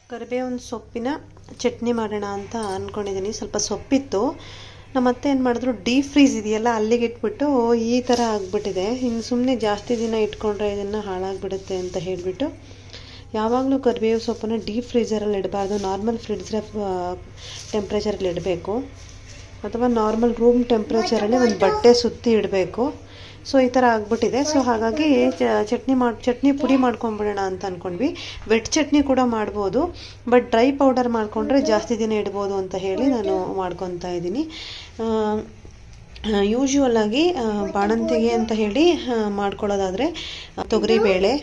ಕರಿಬೇವಿನ ಸೊಪ್ಪಿನ ಚಟ್ನಿ ಮಾಡೋಣ ಅಂತ ಅಂದ್ಕೊಂಡಿದ್ದೀನಿ ಸ್ವಲ್ಪ ಸೊಪ್ಪಿತ್ತು ನಮ್ಮ ಅತ್ತೆ ಏನು ಮಾಡಿದ್ರು ಡೀಪ್ ಫ್ರೀಸ್ ಇದೆಯಲ್ಲ ಅಲ್ಲಿಗೆ ಇಟ್ಬಿಟ್ಟು ಈ ಥರ ಆಗಿಬಿಟ್ಟಿದೆ ಇನ್ನು ಸುಮ್ಮನೆ ಜಾಸ್ತಿ ದಿನ ಇಟ್ಕೊಂಡ್ರೆ ಇದನ್ನು ಹಾಳಾಗಿಬಿಡುತ್ತೆ ಅಂತ ಹೇಳಿಬಿಟ್ಟು ಯಾವಾಗಲೂ ಕರಿಬೇವು ಸೊಪ್ಪನ್ನು ಡೀಪ್ ಫ್ರೀಜರಲ್ಲಿ ಇಡಬಾರ್ದು ನಾರ್ಮಲ್ ಫ್ರಿಡ್ಜ್ ಟೆಂಪ್ರೇಚರಲ್ಲಿ ಇಡಬೇಕು ಅಥವಾ ನಾರ್ಮಲ್ ರೂಮ್ ಟೆಂಪ್ರೇಚರಲ್ಲಿ ಒಂದು ಬಟ್ಟೆ ಸುತ್ತಿ ಇಡಬೇಕು ಸೊ ಈ ಥರ ಆಗ್ಬಿಟ್ಟಿದೆ ಸೊ ಹಾಗಾಗಿ ಚಟ್ನಿ ಮಾಡಿ ಚಟ್ನಿ ಪುಡಿ ಮಾಡ್ಕೊಂಬಿಡೋಣ ಅಂತ ಅಂದ್ಕೊಂಡ್ವಿ ವೆಟ್ ಚಟ್ನಿ ಕೂಡ ಮಾಡ್ಬೋದು ಬಟ್ ಡ್ರೈ ಪೌಡರ್ ಮಾಡಿಕೊಂಡ್ರೆ ಜಾಸ್ತಿ ದಿನ ಇಡ್ಬೋದು ಅಂತ ಹೇಳಿ ನಾನು ಮಾಡ್ಕೊತಾ ಇದ್ದೀನಿ ಯೂಶ್ವಲ್ ಆಗಿ ಬಾಣಂತಿಗೆ ಅಂತ ಹೇಳಿ ಮಾಡ್ಕೊಳ್ಳೋದಾದರೆ ತೊಗರಿಬೇಳೆ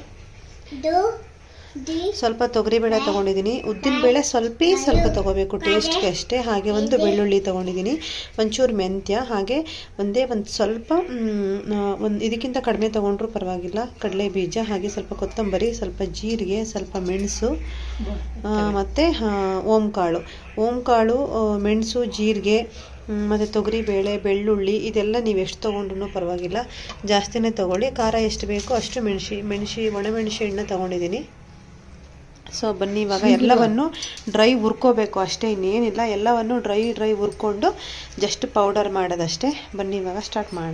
ಸ್ವಲ್ಪ ತೊಗರಿಬೇಳೆ ತೊಗೊಂಡಿದ್ದೀನಿ ಉದ್ದಿನಬೇಳೆ ಸ್ವಲ್ಪ ಸ್ವಲ್ಪ ತೊಗೋಬೇಕು ಟೇಸ್ಟ್ಗೆ ಅಷ್ಟೇ ಹಾಗೆ ಒಂದು ಬೆಳ್ಳುಳ್ಳಿ ತೊಗೊಂಡಿದ್ದೀನಿ ಒಂಚೂರು ಮೆಂತ್ಯ ಹಾಗೆ ಒಂದೇ ಒಂದು ಸ್ವಲ್ಪ ಒಂದು ಇದಕ್ಕಿಂತ ಕಡಿಮೆ ತೊಗೊಂಡ್ರೂ ಪರವಾಗಿಲ್ಲ ಕಡಲೆ ಬೀಜ ಹಾಗೆ ಸ್ವಲ್ಪ ಕೊತ್ತಂಬರಿ ಸ್ವಲ್ಪ ಜೀರಿಗೆ ಸ್ವಲ್ಪ ಮೆಣಸು ಮತ್ತು ಓಂಕಾಳು ಓಂಕಾಳು ಮೆಣಸು ಜೀರಿಗೆ ಮತ್ತು ತೊಗರಿಬೇಳೆ ಬೆಳ್ಳುಳ್ಳಿ ಇದೆಲ್ಲ ನೀವು ಎಷ್ಟು ತೊಗೊಂಡ್ರೂ ಪರವಾಗಿಲ್ಲ ಜಾಸ್ತಿನೇ ತೊಗೊಳ್ಳಿ ಖಾರ ಎಷ್ಟು ಬೇಕೋ ಅಷ್ಟು ಮೆಣಸಿ ಮೆಣಸಿ ಒಣಮೆಣಸಿ ಹಣ್ಣು ತೊಗೊಂಡಿದ್ದೀನಿ ಸೊ ಬನ್ನಿ ಇವಾಗ ಎಲ್ಲವನ್ನು ಡ್ರೈ ಹುರ್ಕೋಬೇಕು ಅಷ್ಟೇ ಇನ್ನೇನಿಲ್ಲ ಎಲ್ಲವನ್ನು ಡ್ರೈ ಡ್ರೈ ಹುರ್ಕೊಂಡು ಜಸ್ಟ್ ಪೌಡರ್ ಮಾಡೋದಷ್ಟೇ ಬನ್ನಿ ಇವಾಗ ಸ್ಟಾರ್ಟ್ ಮಾಡೋಣ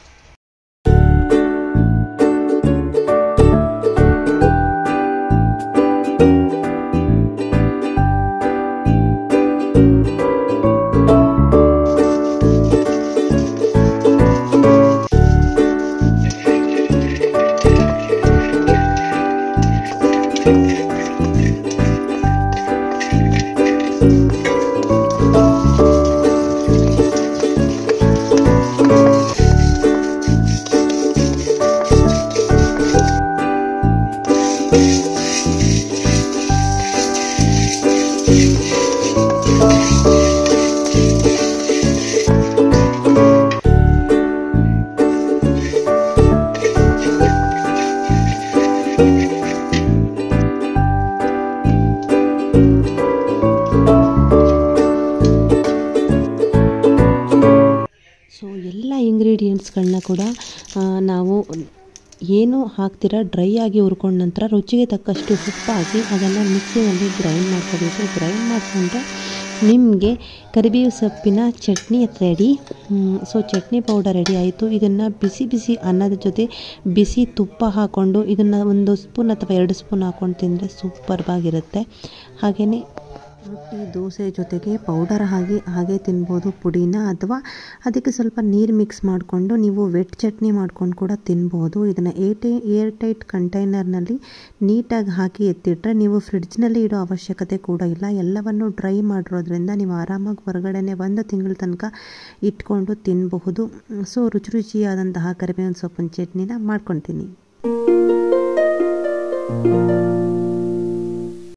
ಸೊ ಎಲ್ಲ ಇಂಗ್ರೀಡಿಯೆಂಟ್ಸ್ಗಳನ್ನ ಕೂಡ ನಾವು ಏನು ಹಾಕ್ತೀರ ಡ್ರೈ ಆಗಿ ಹುರ್ಕೊಂಡ ನಂತರ ರುಚಿಗೆ ತಕ್ಕಷ್ಟು ಉಪ್ಪು ಹಾಕಿ ಅದನ್ನು ಮಿಕ್ಸಿನಲ್ಲಿ ಗ್ರೈಂಡ್ ಮಾಡ್ಕೋಬೇಕು ಗ್ರೈಂಡ್ ಮಾಡಿಕೊಂಡ್ರೆ ನಿಮಗೆ ಕರಿಬೇವು ಸೊಪ್ಪಿನ chutney ready so chutney powder ready ಆಯಿತು ಇದನ್ನು ಬಿಸಿ ಬಿಸಿ ಅನ್ನದ ಜೊತೆ ಬಿಸಿ ತುಪ್ಪ ಹಾಕ್ಕೊಂಡು ಇದನ್ನು ಒಂದು ಸ್ಪೂನ್ ಅಥವಾ ಎರಡು ಸ್ಪೂನ್ ಹಾಕ್ಕೊಂಡು ತಿಂದರೆ ಸೂಪರ್ವಾಗಿರುತ್ತೆ ಹಾಗೆಯೇ ರೊಟ್ಟಿ ದೋಸೆ ಜೊತೆಗೆ ಪೌಡರ್ ಹಾಗೆ ಹಾಗೆ ತಿನ್ಬೋದು ಪುಡಿನ ಅಥವಾ ಅದಕ್ಕೆ ಸ್ವಲ್ಪ ನೀರು ಮಿಕ್ಸ್ ಮಾಡಿಕೊಂಡು ನೀವು ವೆಟ್ ಚಟ್ನಿ ಮಾಡ್ಕೊಂಡು ಕೂಡ ತಿನ್ಬೋದು ಇದನ್ನು ಏಟೆ ಏರ್ ಟೈಟ್ ಕಂಟೈನರ್ನಲ್ಲಿ ನೀಟಾಗಿ ಹಾಕಿ ಎತ್ತಿಟ್ರೆ ನೀವು ಫ್ರಿಡ್ಜ್ನಲ್ಲಿ ಇಡೋ ಅವಶ್ಯಕತೆ ಕೂಡ ಇಲ್ಲ ಎಲ್ಲವನ್ನು ಡ್ರೈ ಮಾಡಿರೋದ್ರಿಂದ ನೀವು ಆರಾಮಾಗಿ ಹೊರಗಡೆನೆ ಒಂದು ತಿಂಗಳ ತನಕ ಇಟ್ಕೊಂಡು ತಿನ್ನಬಹುದು ಸೊ ರುಚಿ ರುಚಿಯಾದಂತಹ ಕರಿಬೇವಿನ ಸೊಪ್ಪಿನ ಚಟ್ನಿನ ಮಾಡ್ಕೊತೀನಿ